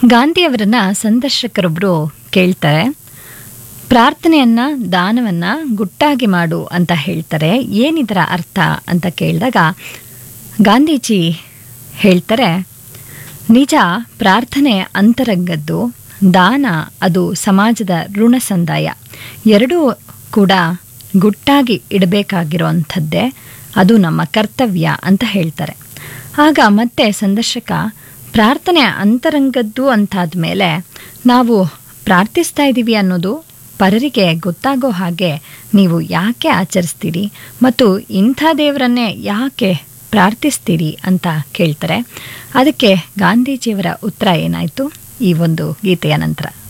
ಗಾಂಧಿಯವರನ್ನ ಸಂದರ್ಶಕರೊಬ್ಬರು ಕೇಳ್ತಾರೆ ಪ್ರಾರ್ಥನೆಯನ್ನ ದಾನವನ್ನ ಗುಟ್ಟಾಗಿ ಮಾಡು ಅಂತ ಹೇಳ್ತಾರೆ ಏನಿದರ ಅರ್ಥ ಅಂತ ಕೇಳಿದಾಗ ಗಾಂಧೀಜಿ ಹೇಳ್ತಾರೆ ನಿಜ ಪ್ರಾರ್ಥನೆ ಅಂತರಂಗದ್ದು ದಾನ ಅದು ಸಮಾಜದ ಋಣ ಸಂದಾಯ ಎರಡೂ ಕೂಡ ಗುಟ್ಟಾಗಿ ಇಡಬೇಕಾಗಿರುವಂಥದ್ದೇ ಅದು ನಮ್ಮ ಕರ್ತವ್ಯ ಅಂತ ಹೇಳ್ತಾರೆ ಆಗ ಮತ್ತೆ ಸಂದರ್ಶಕ ಪ್ರಾರ್ಥನೆ ಅಂತರಂಗದ್ದು ಅಂತಾದ ಮೇಲೆ ನಾವು ಪ್ರಾರ್ಥಿಸ್ತಾ ಇದ್ದೀವಿ ಅನ್ನೋದು ಪರರಿಗೆ ಗೊತ್ತಾಗೋ ಹಾಗೆ ನೀವು ಯಾಕೆ ಆಚರಿಸ್ತೀರಿ ಮತ್ತು ಇಂಥ ದೇವರನ್ನೇ ಯಾಕೆ ಪ್ರಾರ್ಥಿಸ್ತೀರಿ ಅಂತ ಕೇಳ್ತಾರೆ ಅದಕ್ಕೆ ಗಾಂಧೀಜಿಯವರ ಉತ್ತರ ಏನಾಯಿತು ಈ ಒಂದು ಗೀತೆಯ ನಂತರ